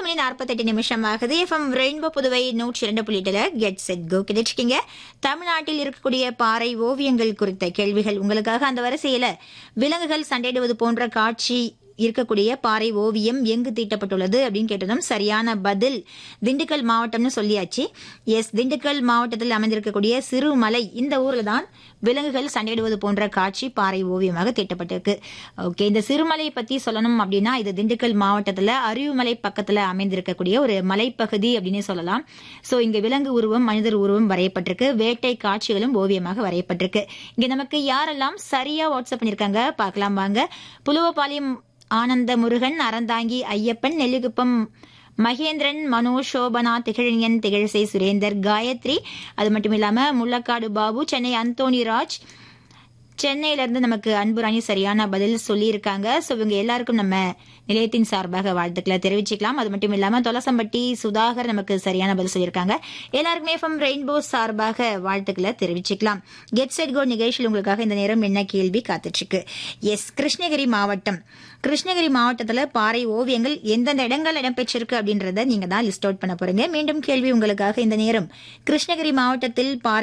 மணி நாற்பத்தெட்டு நிமிஷம் ஆகுது எஃப்எம் ரெயின்போ புதுவை நூற்றி இரண்டு புள்ளிட்டுல கெட் செட் கோ கிடைச்சிருக்கீங்க தமிழ்நாட்டில் இருக்கக்கூடிய பாறை ஓவியங்கள் குறித்த கேள்விகள் உங்களுக்காக அந்த வரிசையில விலங்குகள் சண்டையிடுவது போன்ற காட்சி இருக்கக்கூடிய பாறை ஓவியம் எங்கு தீட்டப்பட்டுள்ளது அப்படின்னு கேட்டதும் சரியான பதில் திண்டுக்கல் மாவட்டம்னு சொல்லியாச்சு எஸ் திண்டுக்கல் மாவட்டத்தில் அமைந்திருக்கக்கூடிய சிறுமலை இந்த ஊர்ல தான் விலங்குகள் சண்டையிடுவது போன்ற காட்சி பாறை ஓவியமாக தீட்டப்பட்டிருக்கு ஓகே இந்த சிறுமலை பத்தி சொல்லணும் அப்படின்னா இது திண்டுக்கல் மாவட்டத்துல அருவிமலை பக்கத்துல அமைந்திருக்கக்கூடிய ஒரு மலைப்பகுதி அப்படின்னு சொல்லலாம் சோ இங்க விலங்கு உருவம் மனிதர் உருவம் வரையப்பட்டிருக்கு வேட்டை காட்சிகளும் ஓவியமாக வரையப்பட்டிருக்கு இங்க நமக்கு யாரெல்லாம் சரியா வாட்ஸ்அப் பண்ணிருக்காங்க பார்க்கலாம் வாங்க புலுவபாளையம் ஆனந்த முருகன் அறந்தாங்கி ஐயப்பன் நெல்லிக்குப்பம் மகேந்திரன் மனோ சோபனா திகழனியன் திகழ்சை சுரேந்தர் காயத்ரி அது மட்டும் இல்லாம முள்ளக்காடு பாபு சென்னை அந்தோணி ராஜ் சென்னையில இருந்து நமக்கு அன்புராணி சரியான பதில் சொல்லியிருக்காங்க ஸோ இவங்க எல்லாருக்கும் நம்ம நிலையத்தின் சார்பாக வாழ்த்துக்களை தெரிவிச்சுக்கலாம் அது மட்டும் இல்லாம தொலசம்பட்டி சுதாகர் நமக்கு சரியான பதில் சொல்லியிருக்காங்க எல்லாருக்குமே எஃப்எம் ரெயின்போ சார்பாக வாழ்த்துக்களை தெரிவிச்சுக்கலாம் கெட் செட் கோ நிகழ்ச்சியில் உங்களுக்காக இந்த நேரம் என்ன கேள்வி காத்துட்டு இருக்கு எஸ் கிருஷ்ணகிரி மாவட்டம் கிருஷ்ணகிரி மாவட்டத்துல பாறை ஓவியங்கள் எந்தெந்த இடங்கள் இடம்பெற்றிருக்கு அப்படின்றத நீங்க தான் லிஸ்ட் அவுட் பண்ண போறீங்க மீண்டும் கேள்வி உங்களுக்காக இந்த நேரம் கிருஷ்ணகிரி மாவட்டத்தில் பாறை